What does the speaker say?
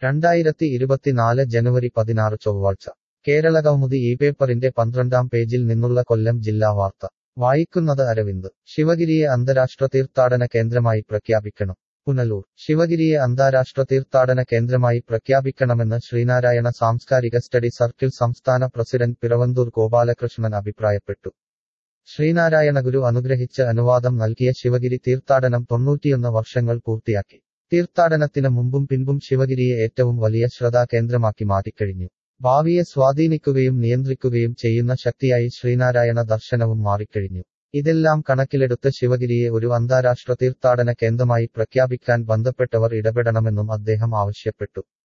രണ്ടായിരത്തി ഇരുപത്തിനാല് ജനുവരി പതിനാറ് ചൊവ്വാഴ്ച കേരള കൗമുദി ഈ പേപ്പറിന്റെ പന്ത്രണ്ടാം പേജിൽ നിന്നുള്ള കൊല്ലം ജില്ലാ വാർത്ത വായിക്കുന്നത് അരവിന്ദ് ശിവഗിരിയെ അന്താരാഷ്ട്ര തീർത്ഥാടന കേന്ദ്രമായി പ്രഖ്യാപിക്കണം പുനലൂർ ശിവഗിരിയെ അന്താരാഷ്ട്ര തീർത്ഥാടന കേന്ദ്രമായി പ്രഖ്യാപിക്കണമെന്ന് ശ്രീനാരായണ സാംസ്കാരിക സ്റ്റഡി സർക്കിൾ സംസ്ഥാന പ്രസിഡന്റ് പിറവന്തൂർ ഗോപാലകൃഷ്ണൻ അഭിപ്രായപ്പെട്ടു ശ്രീനാരായണ ഗുരു അനുഗ്രഹിച്ച് അനുവാദം നൽകിയ ശിവഗിരി തീർത്ഥാടനം തൊണ്ണൂറ്റിയൊന്ന് വർഷങ്ങൾ പൂർത്തിയാക്കി തീർത്ഥാടനത്തിന് മുമ്പും പിൻപും ശിവഗിരിയെ ഏറ്റവും വലിയ ശ്രദ്ധാകേന്ദ്രമാക്കി മാറ്റിക്കഴിഞ്ഞു ഭാവിയെ സ്വാധീനിക്കുകയും നിയന്ത്രിക്കുകയും ചെയ്യുന്ന ശക്തിയായി ശ്രീനാരായണ ദർശനവും മാറിക്കഴിഞ്ഞു ഇതെല്ലാം കണക്കിലെടുത്ത് ശിവഗിരിയെ ഒരു അന്താരാഷ്ട്ര തീർത്ഥാടന കേന്ദ്രമായി പ്രഖ്യാപിക്കാൻ ബന്ധപ്പെട്ടവർ ഇടപെടണമെന്നും അദ്ദേഹം ആവശ്യപ്പെട്ടു